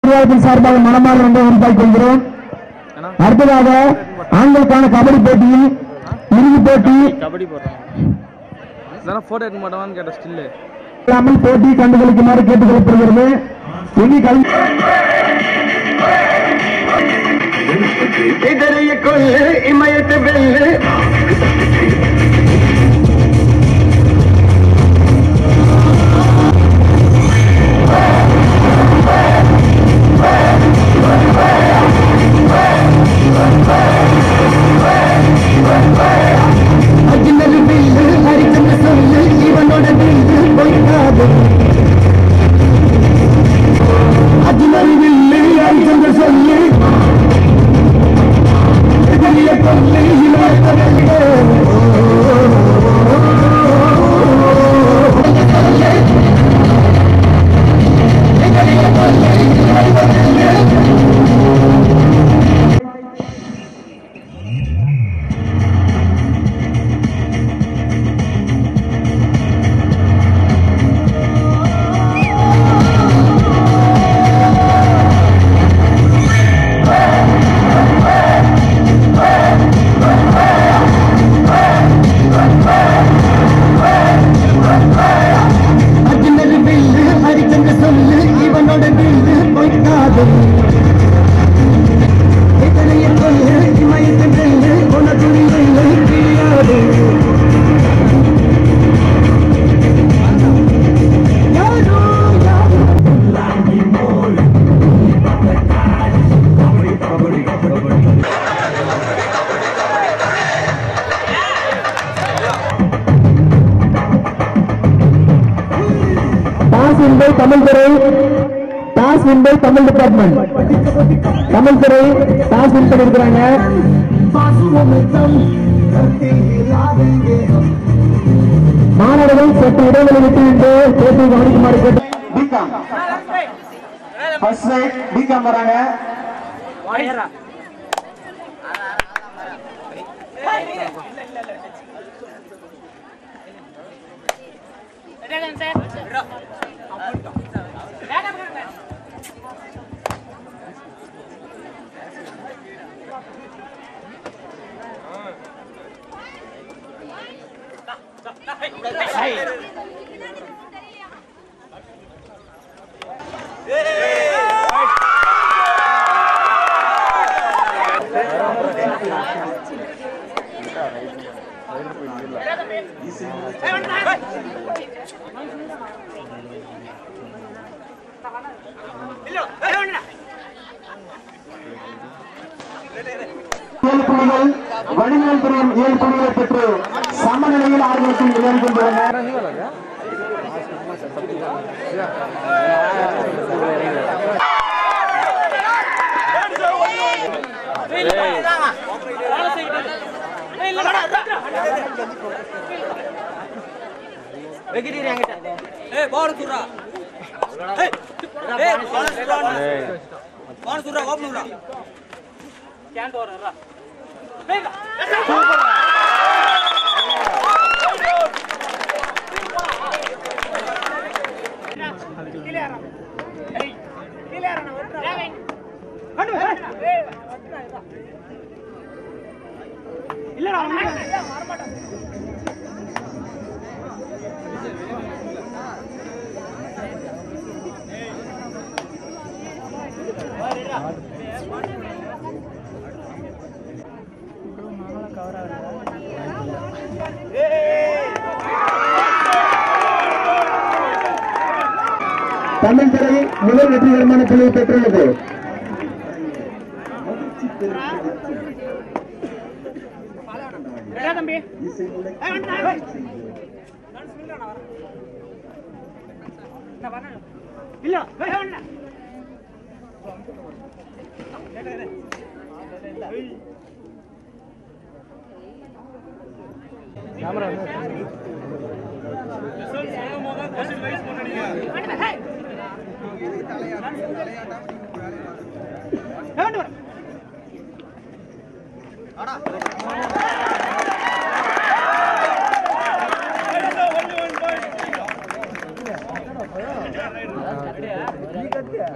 நிர்வாகத்தின் சார்பாக மனமாறு நன்றி உறுப்பாய் கொள்கிறோம் அடுத்ததாக ஆண்களுக்கான கபடி போட்டியில் இறுதிப் போட்டி கபடி போடுறாங்க இதெல்லாம் ஃபோட்டோ எடுக்க மாட்டோமான்னு கேட்ட ஸ்டில்லு இல்லாமல் போட்டி கண்டுகளிக்குமாறு கேட்டுக் கொள்ளப்படுகிறது இனி கல்வி இதரைய கொல்லு இமயத்தை வெல்லு அஜினல் பில்லு ஹரிச்சந்திர சொல்லு இவனோட பில்லு பொய்க்காது அஜினல் பில்லு ஹரிச்சந்திர சொல்லு இதரைய கொல்லு இமயத்தை வெல்லு அஜினல் பில்லு ஹரிச்சந்திர சொல்லு இவனோட பில்லு பொய்க்காது இதரைய கொல்லு இமயத்தை வெல்லு உனக்கு இல்லை தெரியாது யாரோ யாரோ டாஸ் இன்பை தமிழ் துறை டாஸ் இன்பை தமிழ் டிபார்ட்மெண்ட் தமிழ் துறை டாஸ் வின் பண்ணிருக்கிறாங்க மாணவர்கள் சற்று இடைவெளி விட்டு விட்டு போட்டியை கவனிக்குமாறு கேட்டு பிகாம் ஃபர்ஸ்ட் ரைட் பிகாம் வராங்க ஏழு புள்ளிகள் வடிவேல் பிரியம் ஏழு புள்ளிகளை பெற்று சமநிலையில் ஆர்வத்தில் விளையாடுகின்றனர் தமிழ் துறை முதல் வெற்றிகரமான புள்ளியை பெற்றுள்ளது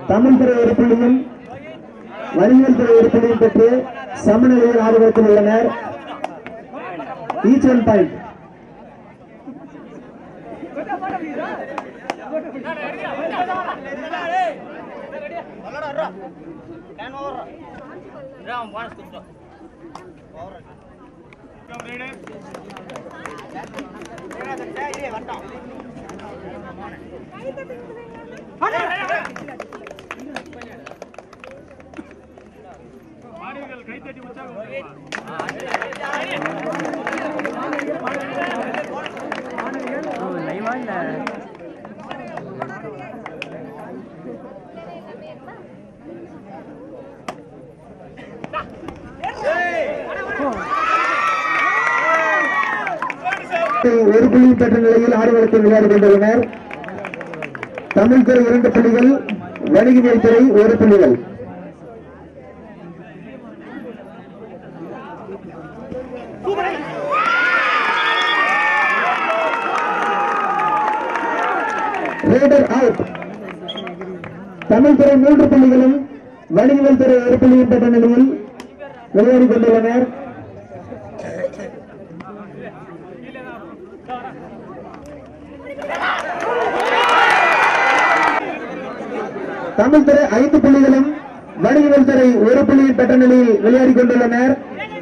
தமிழ் துறை ஒரு புள்ளியும் வணிகல் துறை ஒரு புள்ளியும் பெற்று சமநிலையில் ஆர்வத்தில் உள்ளனர் ஈச் ஒன் பாயிண்ட் லைவா இல்ல ஒரு புள்ளி பெற்ற நிலையில் ஆடுகளத்தில் விளையாடி கொண்டுள்ளனர் தமிழ் துறை இரண்டு புள்ளிகள் வணிகவியல் துறை ஒரு புள்ளிகள் ரேடர் அவுட் தமிழ் துறை மூன்று புள்ளிகளும் வணிகவியல் துறை ஒரு புள்ளியும் பெற்ற நிலையில் விளையாடி கொண்டுள்ளனர் தமிழ் துறை ஐந்து புள்ளிகளும் வணிகவியல் துறை ஒரு புள்ளியில் பெற்ற நிலையில் விளையாடி கொண்டுள்ளனர்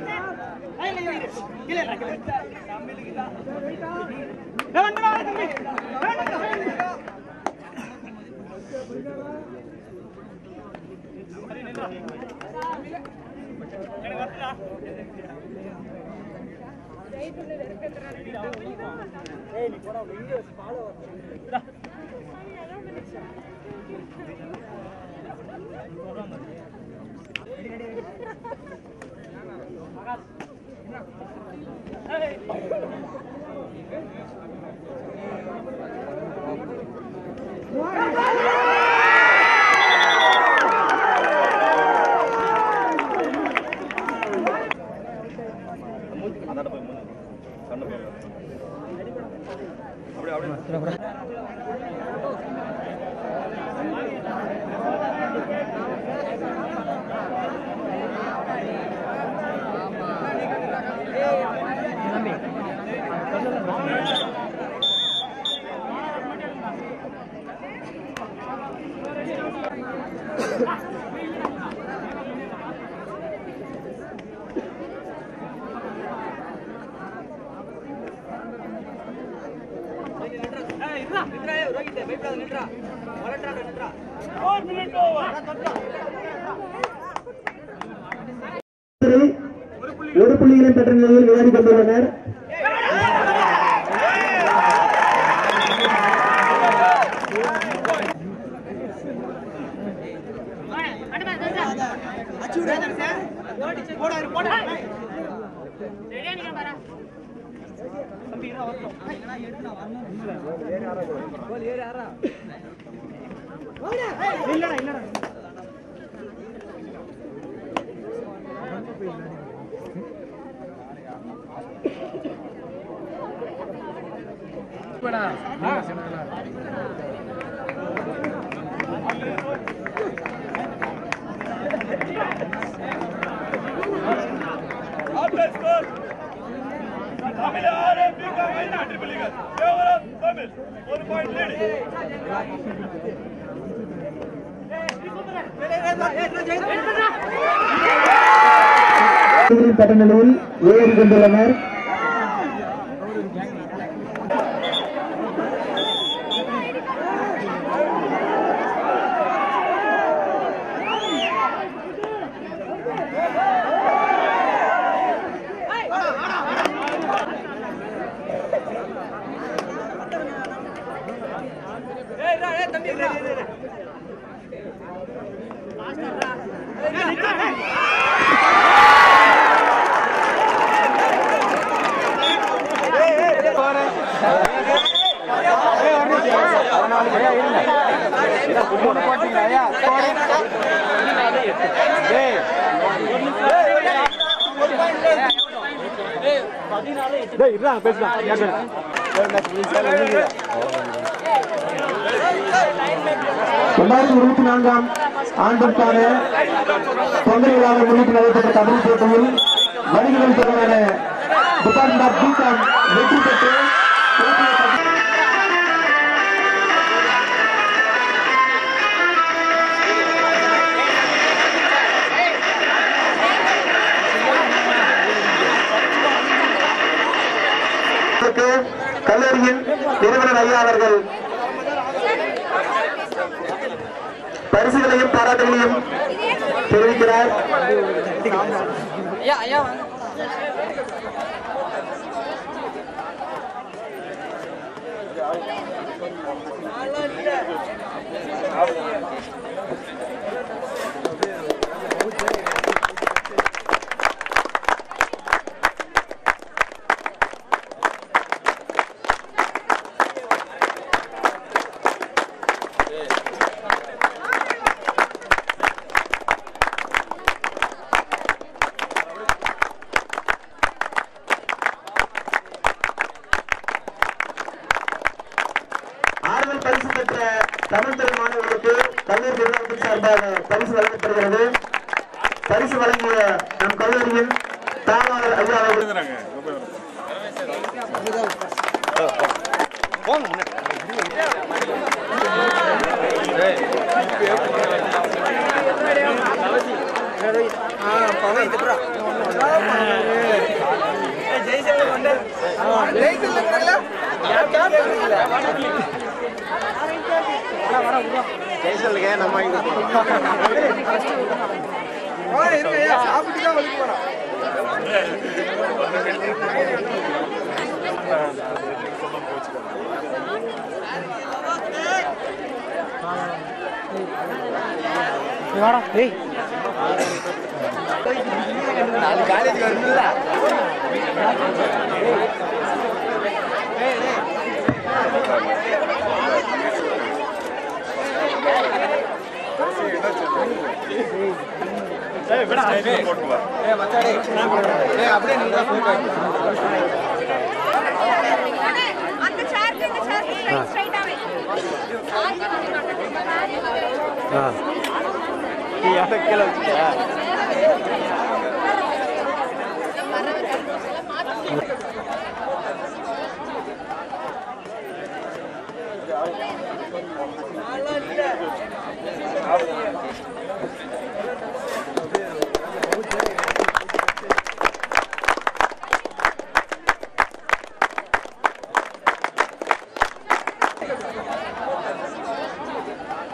துறை ஒரு புள்ளிகளை பெற்ற நிலையில் விளையாடி கொண்டுள்ளனர் புள்ளிகளை பெற்ற நிலையில் விளையாடி கொண்டுள்ளனர் டேய் இருடா பேசுடா இரண்டாயிரத்தி இருபத்தி நான்காம் ஆண்டிற்கான பொங்கல் விழாவை முன்னிட்டு நடைபெற்ற கபடி போட்டியில் வணிகர்கள் தொடர்பான டிபார்ட்மெண்ட் ஆஃப் பிகாம் வெற்றி பெற்று போட்டியை தட்டி- கல்லூரியின் நிறுவனர் ஐயா அவர்கள் பரிசுகளையும் பாராட்டுகளையும் தெரிவிக்கிறார் ஆறுதல் பரிசு பெற்ற தமிழ் துறை மாணவர்களுக்கு கல்லூரி நிர்வாகத்தின் சார்பாக பரிசு வழங்கப்படுகிறது பரிசு வழங்கிய நம் கல்லூரியின் தாவாளர் ஐயா அவர்கள் அந்த சார்ஜ் இந்த சார்ஜ் ஸ்ட்ரைட்டாவே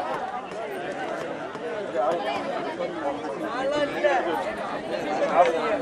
ஆ